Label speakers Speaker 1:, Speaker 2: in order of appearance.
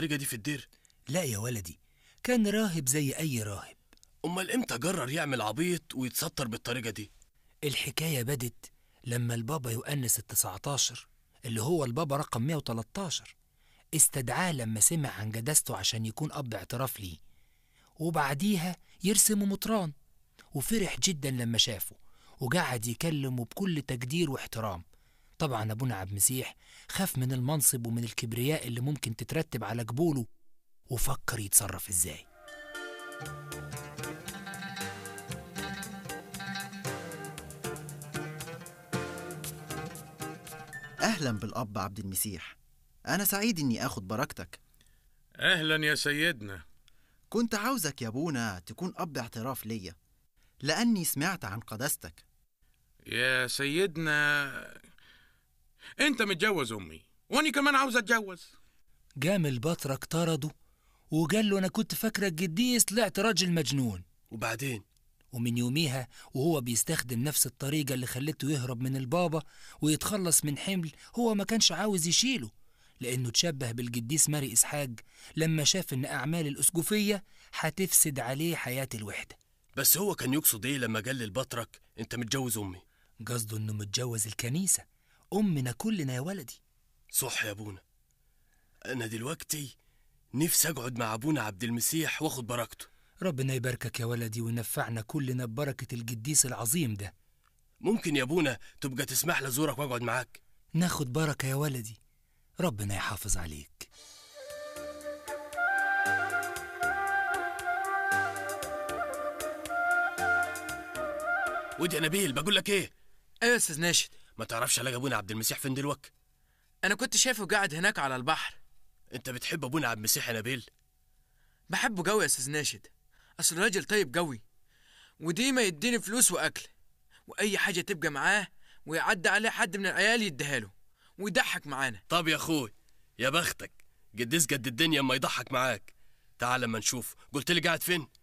Speaker 1: بالطريقة دي في الدير
Speaker 2: لا يا ولدي كان راهب زي أي راهب
Speaker 1: أمال إمتى جرر يعمل عبيط ويتستر بالطريقة دي
Speaker 2: الحكاية بدت لما البابا يؤنس التسعتاشر اللي هو البابا رقم 113 استدعاه لما سمع عن جداسته عشان يكون أب اعتراف ليه وبعديها يرسم مطران وفرح جدا لما شافه وقعد يكلمه بكل تقدير واحترام طبعا أبونا عبد المسيح خاف من المنصب ومن الكبرياء اللي ممكن تترتب على قبوله وفكر يتصرف ازاي
Speaker 3: أهلا بالأب عبد المسيح أنا سعيد إني آخد بركتك
Speaker 4: أهلا يا سيدنا
Speaker 3: كنت عاوزك يا أبونا تكون أب اعتراف ليا لأني سمعت عن قداستك
Speaker 4: يا سيدنا أنت متجوز أمي وأني كمان عاوز أتجوز
Speaker 2: جام البطرك طرده وقال له أنا كنت فاكرك قديس طلعت راجل مجنون
Speaker 1: وبعدين
Speaker 2: ومن يوميها وهو بيستخدم نفس الطريقة اللي خلته يهرب من البابا ويتخلص من حمل هو ما كانش عاوز يشيله لأنه تشبه بالقديس ماري إسحاق لما شاف إن أعمال الأسقفية هتفسد عليه حياة الوحدة
Speaker 1: بس هو كان يقصد إيه لما قال للبطرك أنت متجوز أمي
Speaker 2: قصده إنه متجوز الكنيسة أمنا كلنا يا ولدي
Speaker 1: صح يا أبونا أنا دلوقتي نفسي أقعد مع أبونا عبد المسيح وآخد بركته
Speaker 2: ربنا يباركك يا ولدي وينفعنا كلنا ببركة القديس العظيم ده
Speaker 1: ممكن يا أبونا تبقى تسمح لي أزورك وأقعد معاك
Speaker 2: ناخد بركة يا ولدي ربنا يحافظ عليك
Speaker 1: ودي يا نبيل بقول لك إيه
Speaker 5: ايوه يا استاذ ناشد
Speaker 1: ما تعرفش الاقي أبونا عبد المسيح فين دلوقتي
Speaker 5: انا كنت شايفه قاعد هناك على البحر
Speaker 1: أنت بتحب أبونا عبد المسيح يا نبيل
Speaker 5: بحبه قوي يا استاذ ناشد اصل راجل طيب قوي وديما يديني فلوس واكل واي حاجه تبقى معاه ويعدي عليه حد من العيال يديها له ويضحك معانا
Speaker 1: طب يا أخوي يا بختك قديس قد الدنيا اما يضحك معاك تعال لما نشوف قلت لي قاعد فين